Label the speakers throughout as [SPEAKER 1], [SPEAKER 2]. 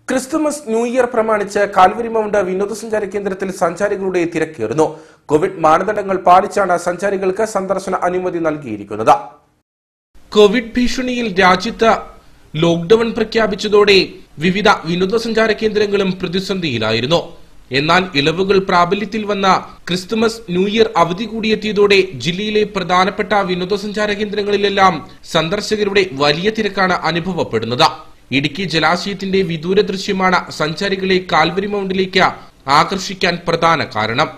[SPEAKER 1] Christmas new year പ്രമാണിച്ച് Calvary Mount വിനോദസഞ്ചാര കേന്ദ്രത്തിൽ സഞ്ചാരികളുടെ തിരക്കേറുന്നു കോവിഡ് മാനദണ്ഡങ്ങൾ പാലിച്ചാണ് സഞ്ചാരികൾക്ക് സന്ദർശന അനുമതി നൽകിയിരിക്കുന്നത് കോവിഡ് ഭീഷണിയിൽ രാജ്യത്ത് ലോക്ഡൌൺ പ്രഖ്യാപിച്ചതോടെ വിവിധ വിനോദസഞ്ചാര കേന്ദ്രങ്ങളും പ്രതിസന്ധിയിലായിരുന്നു എന്നാൽ ഇളവുകൾ പ്രാബല്യത്തിൽ വന്ന ക്രിസ്തുമസ് ന്യൂ ഇയർ അവധി കൂടിയെത്തിയതോടെ ജില്ലയിലെ പ്രധാനപ്പെട്ട വിനോദസഞ്ചാര കേന്ദ്രങ്ങളിലെല്ലാം സന്ദർശകരുടെ വലിയ തിരക്കാണ് അനുഭവപ്പെടുന്നത് ഇടുക്കി ജലാശയത്തിന്റെ വിദൂര ദൃശ്യമാണ് സഞ്ചാരികളെ കാൽവരി മൗണ്ടിലേക്ക് ആകർഷിക്കാൻ പ്രധാന കാരണം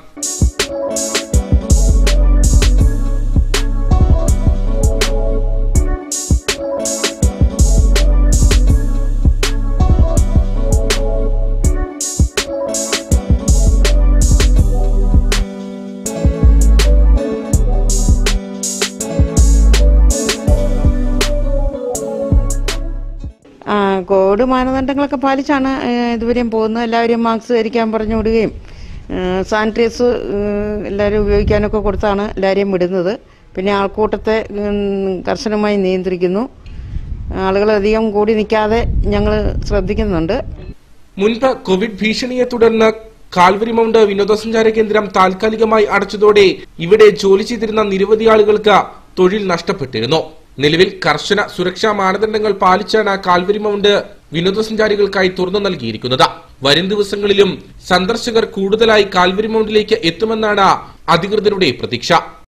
[SPEAKER 2] ആ കോവിഡ് മാനദണ്ഡങ്ങളൊക്കെ പാലിച്ചാണ് ഏഹ്, ഇതുവരെയും പോകുന്നത് എല്ലാവരെയും മാസ്ക് ധരിക്കാൻ പറഞ്ഞു വിടുകയും സാനിറ്റൈസ് എല്ലാവരും ഉപയോഗിക്കാനൊക്കെ കൊടുത്താണ് എല്ലാവരെയും വിടുന്നത് പിന്നെ ആൾക്കൂട്ടത്തെ ഉം, കർശനമായി നിയന്ത്രിക്കുന്നു ആളുകൾ അധികം കൂടി നിൽക്കാതെ ഞങ്ങൾ ശ്രദ്ധിക്കുന്നുണ്ട്
[SPEAKER 1] മുൻപ് കോവിഡ് ഭീഷണിയെ തുടർന്ന് കാൽവരി മൗണ്ട് വിനോദസഞ്ചാര കേന്ദ്രം താൽക്കാലികമായി അടച്ചതോടെ ഇവിടെ ജോലി ചെയ്തിരുന്ന നിരവധി ആളുകൾക്ക് തൊഴിൽ നഷ്ടപ്പെട്ടിരുന്നു നിലവിൽ കർശന സുരക്ഷാ മാനദണ്ഡങ്ങൾ പാലിച്ചാണ് കാൽവരി മൗണ്ട് വിനോദസഞ്ചാരികൾക്കായി തുറന്നു നൽകിയിരിക്കുന്നത് വരും ദിവസങ്ങളിലും സന്ദർശകർ കൂടുതലായി കാൽവരി മൗണ്ടിലേക്ക് എത്തുമെന്നാണ് അധികൃതരുടെ പ്രതീക്ഷ